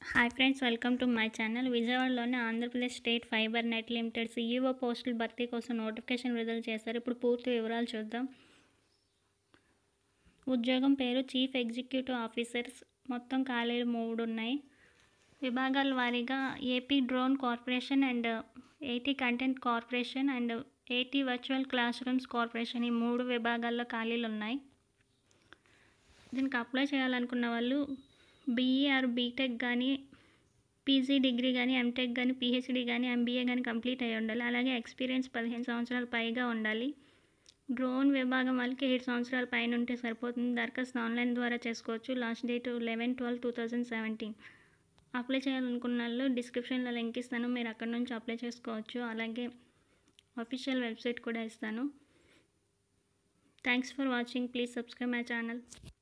hi friends welcome to my channel విజయవాడలోని Andhra Pradesh state fibre net limited CEO పోస్టుల భర్తీ కోసం నోటిఫికేషన్ విడుదల చేశారు ఇప్పుడు పూర్తి వివరాలు చూద్దాం ఉద్యోగం పేరు చీఫ్ ఎగ్జిక్యూటివ్ ఆఫీసర్స్ మొత్తం ఖాళీలు మూడు ఉన్నాయి విభాగాల వారీగా AP drone corporation and AT content corporation and AT virtual class rooms corporation ఈ మూడు విభాగాల్లో ఖాళీలు ఉన్నాయి దీనికి అప్లై చేయాలనుకున్న వాళ్ళు బీఈ ఆర్ బీటెక్ కానీ పీజీ డిగ్రీ కానీ ఎంటెక్ కానీ పిహెచ్డి కానీ ఎంబీఏ కానీ కంప్లీట్ అయి ఉండాలి అలాగే ఎక్స్పీరియన్స్ పదిహేను సంవత్సరాల పైగా ఉండాలి డ్రోన్ విభాగం వాళ్ళకి ఏడు సంవత్సరాల పైన ఉంటే సరిపోతుంది దరఖాస్తు ఆన్లైన్ ద్వారా చేసుకోవచ్చు last date eleven twelve two thousand seventeen apply చేయాలనుకున్న వాళ్ళు డిస్క్రిప్షన్లో లింక్ ఇస్తాను మీరు అక్కడ నుంచి అప్లై చేసుకోవచ్చు అలాగే అఫీషియల్ వెబ్సైట్ కూడా ఇస్తాను thanks for watching please subscribe my channel